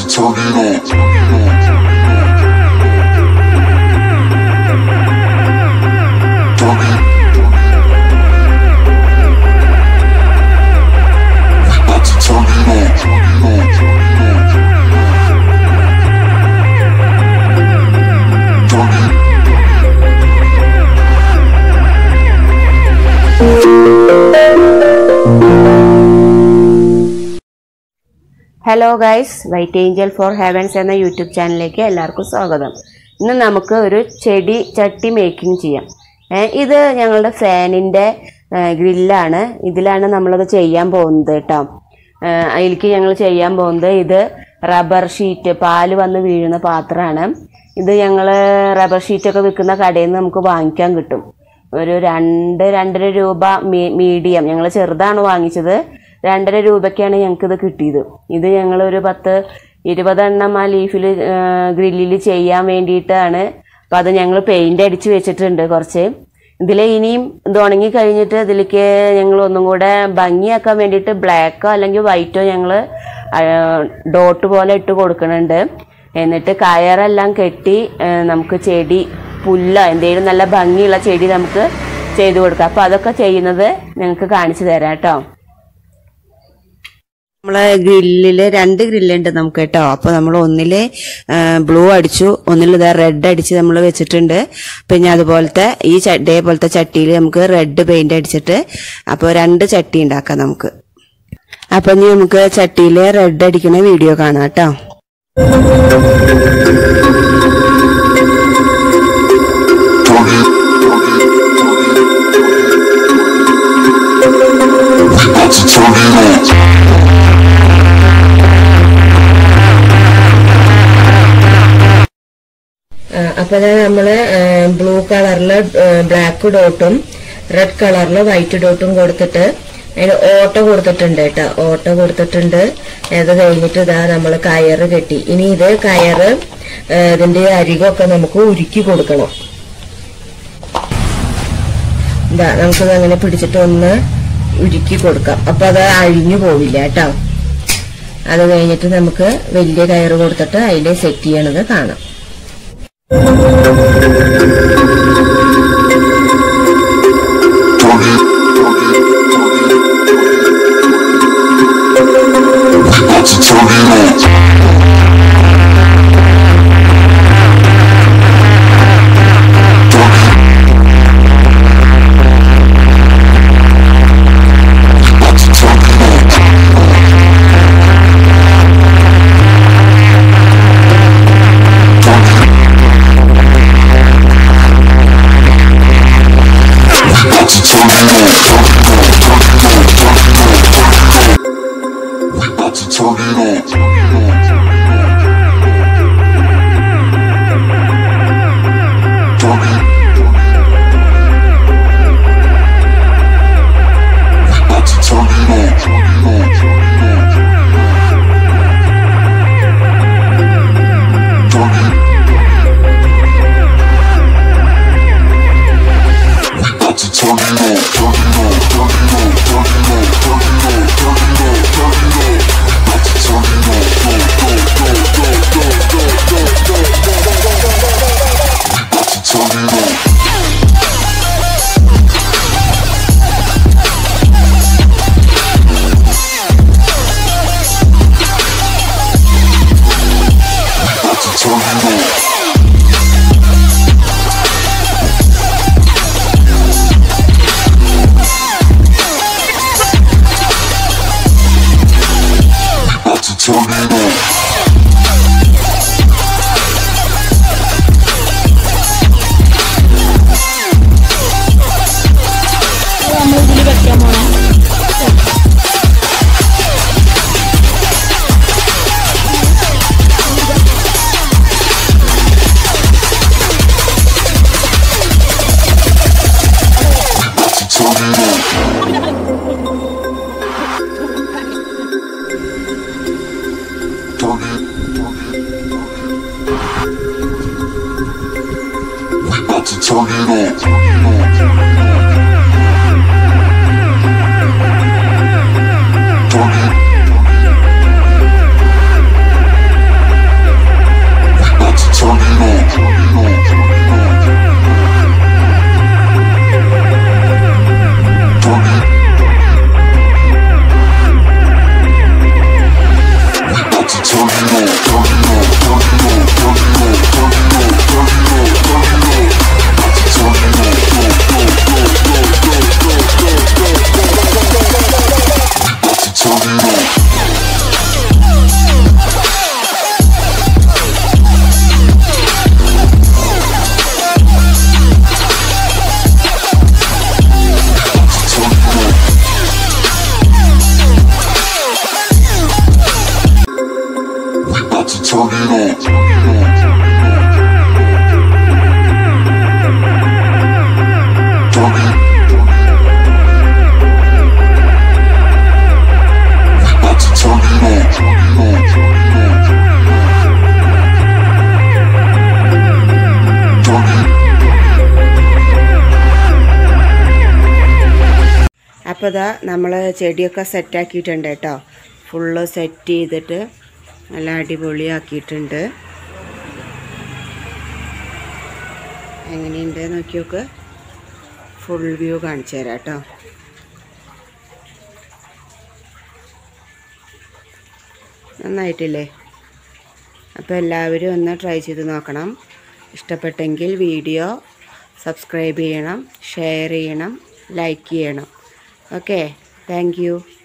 to turn it on. Turn it. We about to turn it on. Turn it. Hello guys White Angel for Heavens എന്ന YouTube ചാനലിലേക്ക് എല്ലാവർക്കും സ്വാഗതം ഇന്ന് നമുക്ക് ഒരു ചെടി ചട്ടി മേക്കിംഗ് ചെയ്യാം ഏ, ഇത് ഞങ്ങളുടെ ഫാനിൻ്റെ ഗ്രില്ലാണ് ഇതിലാണ് നമ്മളത് ചെയ്യാൻ പോകുന്നത് കേട്ടോ ഏ, അതിലേക്ക് ഞങ്ങൾ ചെയ്യാൻ പോകുന്നത് ഇത് റബ്ബർ ഷീറ്റ് പാല് വന്ന് വീഴുന്ന പാത്രമാണ് ഇത് ഞങ്ങൾ റബ്ബർ ഷീറ്റൊക്കെ വിൽക്കുന്ന കടയിൽ നിന്ന് നമുക്ക് വാങ്ങിക്കാൻ കിട്ടും ഒരു രണ്ട് രണ്ടര രൂപ മീ- മീഡിയം ഞങ്ങൾ ചെറുതാണ് വാങ്ങിച്ചത് രണ്ടര രൂപയ്ക്കാണ് ഞങ്ങൾക്കിത് കിട്ടിയത് ഇത് ഞങ്ങൾ ഒരു പത്ത് ഇരുപതെണ്ണം ആ ലീഫിൽ ഗ്രില്ലിൽ ചെയ്യാൻ വേണ്ടിയിട്ടാണ് അപ്പോൾ അത് ഞങ്ങൾ പെയിൻ്റ് അടിച്ച് വെച്ചിട്ടുണ്ട് കുറച്ച് ഇതിൽ ഇനിയും ഇത് ഉണങ്ങി കഴിഞ്ഞിട്ട് ഇതിലേക്ക് ഞങ്ങൾ ഒന്നും കൂടെ ഭംഗിയാക്കാൻ വേണ്ടിയിട്ട് ബ്ലാക്കോ അല്ലെങ്കിൽ വൈറ്റോ ഞങ്ങൾ ഡോട്ട് പോലെ ഇട്ട് കൊടുക്കുന്നുണ്ട് എന്നിട്ട് കയറെല്ലാം കെട്ടി ആ, നമുക്ക് ചെടി പുല്ല എന്തെങ്കിലും നല്ല ഭംഗിയുള്ള ചെടി നമുക്ക് ചെയ്തു കൊടുക്കാം അപ്പോൾ അതൊക്കെ ചെയ്യുന്നത് ഞങ്ങൾക്ക് കാണിച്ചു തരാം കേട്ടോ നമ്മളെ ഗ്രില്ലില് രണ്ട് ഗ്രില്ലുണ്ട് നമുക്ക് കേട്ടോ അപ്പോൾ നമ്മൾ ഒന്നില് ബ്ലൂ അടിച്ചു ഒന്നിൽ ഇതാ റെഡ് അടിച്ച് നമ്മൾ വെച്ചിട്ടുണ്ട് പിന്നെ അതുപോലത്തെ ഈ ച- ഇതേപോലത്തെ ചട്ടിയിൽ നമുക്ക് റെഡ് പെയിന്റ് അടിച്ചിട്ട് അപ്പോൾ രണ്ട് ചട്ടി ഉണ്ടാക്കാം നമുക്ക് അപ്പൊ ഇനി നമുക്ക് ചട്ടിയിൽ റെഡ് അടിക്കുന്ന വീഡിയോ കാണാം കേട്ടോ Turn it. We about to turn it on. അപ്പോൾ നമ്മൾ ബ്ലൂ കളറിൽ ബ്ലാക്ക് ഡോട്ടും റെഡ് കളറിൽ വൈറ്റ് ഡോട്ടും കൊടുത്തിട്ട് അതിന് ഓട്ട കൊടുത്തിട്ടുണ്ട് കേട്ടോ ഓട്ട കൊടുത്തിട്ടുണ്ട് അത് കഴിഞ്ഞിട്ട് ഇതാ നമ്മൾ കയറ് കെട്ടി ഇനി ഇത് കയറ് ആ, ഇതിന്റെ അരികൊക്കെ നമുക്ക് ഉരുക്കി കൊടുക്കണം ഇതാ നമുക്കിത് അങ്ങനെ പിടിച്ചിട്ട് ഒന്ന് ഉരുക്കി കൊടുക്കാം അപ്പൊ അത് അഴിഞ്ഞു പോവില്ല കേട്ടോ അത് കഴിഞ്ഞിട്ട് നമുക്ക് വലിയ കയറ് കൊടുത്തിട്ട് അതിൽ സെറ്റ് ചെയ്യണത് കാണാം Turn it. We about to turn it on. Turn it. We about to turn it on. Turn it. We about to turn it on. We about to turn it on. Turn it. We about to turn it on. Turn it. We about to turn it on, turn it on, turn it on, turn it on, turn it on, turn it on, turn it on. We about to turn it on, go, go, go, go, go, go, go, go, go, go, go, go, go. We about to turn it on. We about to turn it on. about to turn it on. about to turn it on. Turn it, turn it, We about to turn it on. Turn it. turn it up. Turn it. We about to turn it up. Turn it. അപ്പോൾ ഇതാ നമ്മൾ ചെടിയൊക്കെ സെറ്റാക്കിയിട്ടുണ്ട് കേട്ടോ full set ചെയ്തിട്ട് നല്ല അടിപൊളിയാക്കിയിട്ടുണ്ട് എങ്ങനെയുണ്ട് നോക്കി നോക്ക് ഫുൾ വ്യൂ കാണിച്ചു തരാം കേട്ടോ നന്നായിട്ടില്ലേ അപ്പോൾ എല്ലാവരും ഒന്ന് ട്രൈ ചെയ്ത് നോക്കണം ഇഷ്ടപ്പെട്ടെങ്കിൽ വീഡിയോ സബ്സ്ക്രൈബ് ചെയ്യണം ഷെയർ ചെയ്യണം ലൈക്ക് ചെയ്യണം ഓക്കെ താങ്ക് യു